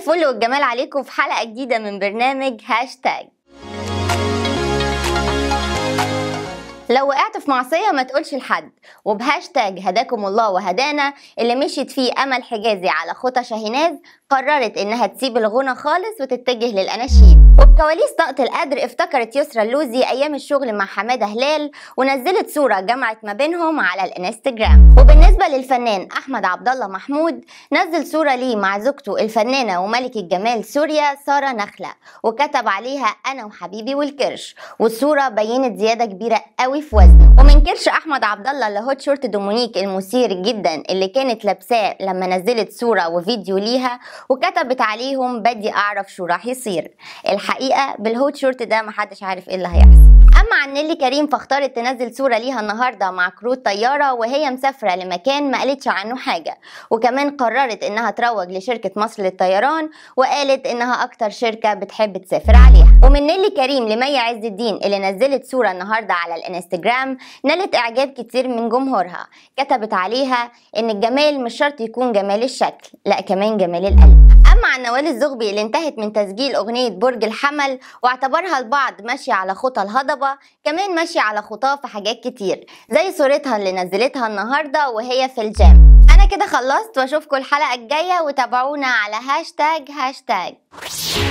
الفل والجمال عليكم في حلقة جديدة من برنامج هاشتاج لو وقعت في معصية ما تقولش لحد وبهاشتاج هداكم الله وهدانا اللي مشيت فيه أمل حجازي على خطى شاهيناز قررت إنها تسيب الغنى خالص وتتجه للأناشيد وبكواليس طاقة القدر افتكرت يسرا اللوزي أيام الشغل مع حمادة هلال ونزلت صورة جمعت ما بينهم على الانستجرام وبالنسبة للفنان أحمد عبد الله محمود نزل صورة ليه مع زوجته الفنانة وملكة جمال سوريا سارة نخلة وكتب عليها أنا وحبيبي والكرش والصورة بينت زيادة كبيرة قوي في وزنه ومن كرش أحمد عبد الله لهوت شورت دومونيك المثير جدا اللي كانت لابساه لما نزلت صورة وفيديو ليها وكتبت عليهم بدي أعرف شو راح يصير الحقيقة بالهوت شورت ده محدش عارف ايه اللي هيحصل اما عن نيلي كريم فاختارت تنزل صوره ليها النهارده مع كروت طياره وهي مسافره لمكان ما قالتش عنه حاجه وكمان قررت انها تروج لشركه مصر للطيران وقالت انها اكتر شركه بتحب تسافر عليها ومن نيلي كريم لمي عز الدين اللي نزلت صوره النهارده على الانستجرام نالت اعجاب كتير من جمهورها كتبت عليها ان الجمال مش شرط يكون جمال الشكل لا كمان جمال القلب اما عن نوال الزغبي اللي انتهت من تسجيل اغنيه برج الحمل واعتبرها البعض ماشيه على خطى الهضبه كمان ماشيه على خطاه في حاجات كتير زي صورتها اللي نزلتها النهارده وهي في الجيم انا كده خلصت واشوفكم الحلقه الجايه وتابعونا على هاشتاج هاشتاج